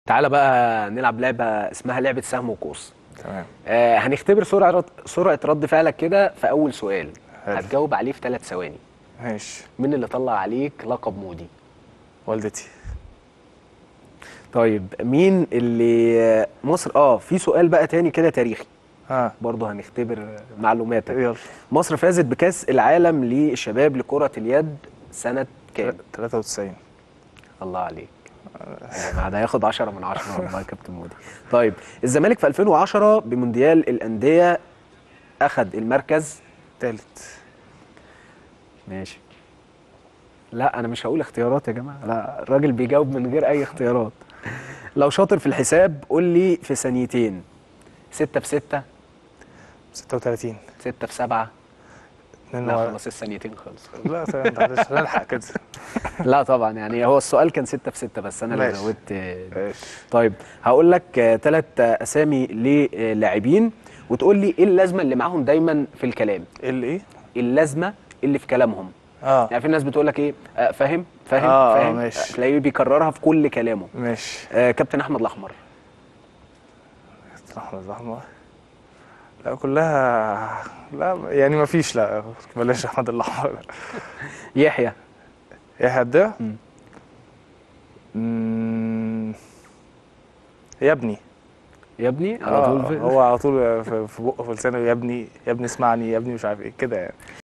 تعالى بقى نلعب لعبة اسمها لعبة سهم وقوس تمام آه هنختبر سرعة رد سرعة رد فعلك كده في أول سؤال حلو. هتجاوب عليه في ثلاث ثواني ماشي مين اللي طلع عليك لقب مودي والدتي طيب مين اللي آه، مصر اه في سؤال بقى تاني كده تاريخي ها برضه هنختبر معلوماتك يلا مصر فازت بكأس العالم للشباب لكرة اليد سنة كام 93 الله عليك يا جماعة ده هياخد 10 من 10 والله يا كابتن مودي طيب الزمالك في 2010 بمونديال الأندية أخذ المركز تالت ماشي لا انا مش هقول اختيارات يا جماعه لا الراجل بيجاوب من غير اي اختيارات لو شاطر في الحساب قول لي في ثانيتين ستة في ستة 36 ستة في سبعة اتنين لا و- خلاص الثانيتين خلص لا تمام معلش نلحق كده لا طبعا يعني هو السؤال كان ستة في ستة بس انا اللي ماشي. زودت ماشي طيب هقول لك ثلاث اسامي للاعبين وتقول لي ايه اللازمه اللي معاهم دايما في الكلام ايه اللي ايه؟ اللازمه اللي في كلامهم اه يعني في ناس بتقول لك ايه آه، فاهم فاهم آه، آه، فاهم ماشي. تلاقيه بيكررها في كل كلامه ماشي آه، كابتن احمد الاحمر احمد الاحمر لا كلها لا يعني ما فيش لا بلاش احمد الاحمر يحيى ايه حد مم. مم. يا ابني يا ابني على آه طول في- هو على طول في في بقه في لسانه يا ابني يا ابني اسمعني يا ابني مش عارف ايه كده يعني